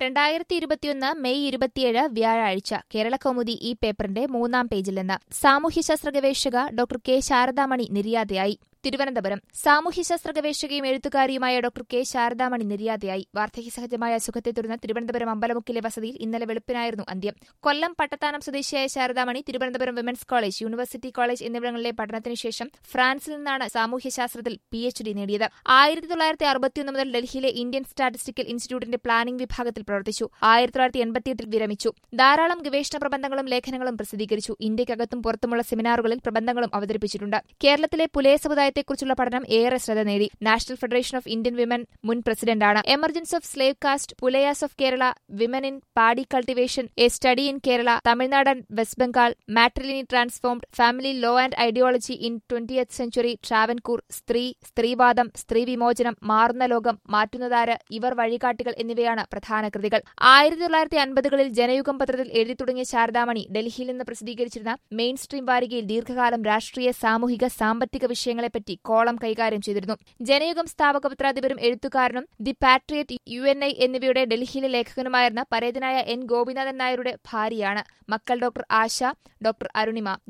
രണ്ടായിരത്തി ഇരുപത്തിയൊന്ന് മെയ് ഇരുപത്തിയേഴ് വ്യാഴാഴ്ച കേരളകൗമുദി ഈ പേപ്പറിന്റെ മൂന്നാം പേജിൽ നിന്ന് സാമൂഹ്യശാസ്ത്ര ഗവേഷക ഡോക്ടർ കെ ശാരദാമണി നിര്യാതയായി തിരുവനന്തപുരം സാമൂഹ്യശാസ്ത്ര ഗവേഷകയും എഴുത്തുകാരിയുമായ ഡോക്ടർ കെ ശാരദാമണി നിര്യാതയായി വാർദ്ധക്യസഹജമായ അസുഖത്തെ തുടർന്ന് തിരുവനന്തപുരം അമ്പലമുക്കിലെ വസതിയിൽ ഇന്നലെ വെളുപ്പിനായിരുന്നു അന്ത്യം കൊല്ലം പട്ടത്താനം സ്വദേശിയായ Saradamani Thiruvananthapuram women's college university college എന്നിവിടങ്ങളിലെ പഠനത്തിനു ശേഷം ഫ്രാൻസിൽ നിന്നാണ് സാമൂഹ്യശാസ്ത്രത്തിൽ പി എച്ച് ഡി നേടിയത് ആയിരത്തി തൊള്ളായിരത്തി അറുപത്തിയൊന്ന് മുതൽ ഡൽഹിയിലെ ഇന്ത്യൻ സ്റ്റാറ്റിസ്റ്റിക്കൽ ഇൻസ്റ്റിറ്റ്യൂട്ടിന്റെ പ്ലാനിംഗ് വിഭാഗത്തിൽ പ്രവർത്തിച്ചു ആയിരത്തി തൊള്ളായിരത്തി എൺപത്തിയെട്ടിൽ വിരമിച്ചു ധാരാളം ഗവേഷണ പ്രബന്ധങ്ങളും ലേഖനങ്ങളും പ്രസിദ്ധീകരിച്ചു ഇന്ത്യക്കകത്തും പുറത്തുമുള്ള സെമിനാറുകളിൽ പ്രബന്ധങ്ങളും അവതരിപ്പിച്ചിട്ടുണ്ട് കേരളത്തിലെ പുലയ സമുദായത്തെക്കുറിച്ചുള്ള പഠനം ഏറെ ശ്രദ്ധ നേടി national federation of Indian women മുൻ പ്രസിഡന്റാണ് emergence of slave caste Pulayas of Kerala women in paddy cultivation a study in Kerala Tamil Nadu and West Bengal matriliny transformed family law and ideology in twentieth century Travancore സ്ത്രീ സ്ത്രീവാദം സ്ത്രീ വിമോചനം മാറുന്ന ലോകം മാറ്റുന്നതാര് ഇവർ വഴികാട്ടികൾ എന്നിവയാണ് പ്രധാന കൃതികൾ ആയിരത്തി തൊള്ളായിരത്തി അൻപതുകളിൽ ജനയുഗം പത്രത്തിൽ എഴുതി തുടങ്ങിയ ശാരദാമണി ഡൽഹിയിൽ നിന്ന് പ്രസിദ്ധീകരിച്ചിരുന്ന മെയിൻ സ്ട്രീം വാരികയിൽ ദീർഘകാലം രാഷ്ട്രീയ സാമൂഹിക സാമ്പത്തിക വിഷയങ്ങളെപ്പറ്റി കോളം കൈകാര്യം ചെയ്തിരുന്നു ജനയുഗം സ്ഥാപക പത്രാധിപരും എഴുത്തുകാരനും the Patriot U N I എന്നിവയുടെ ഡൽഹിയിലെ ലേഖകനുമായിരുന്ന പരേതനായ എൻ ഗോപിനാഥൻ നായരുടെ ഭാര്യയാണ് മക്കൾ ഡോക്ടർ ആശ ഡോക്ടർ അരുണിമ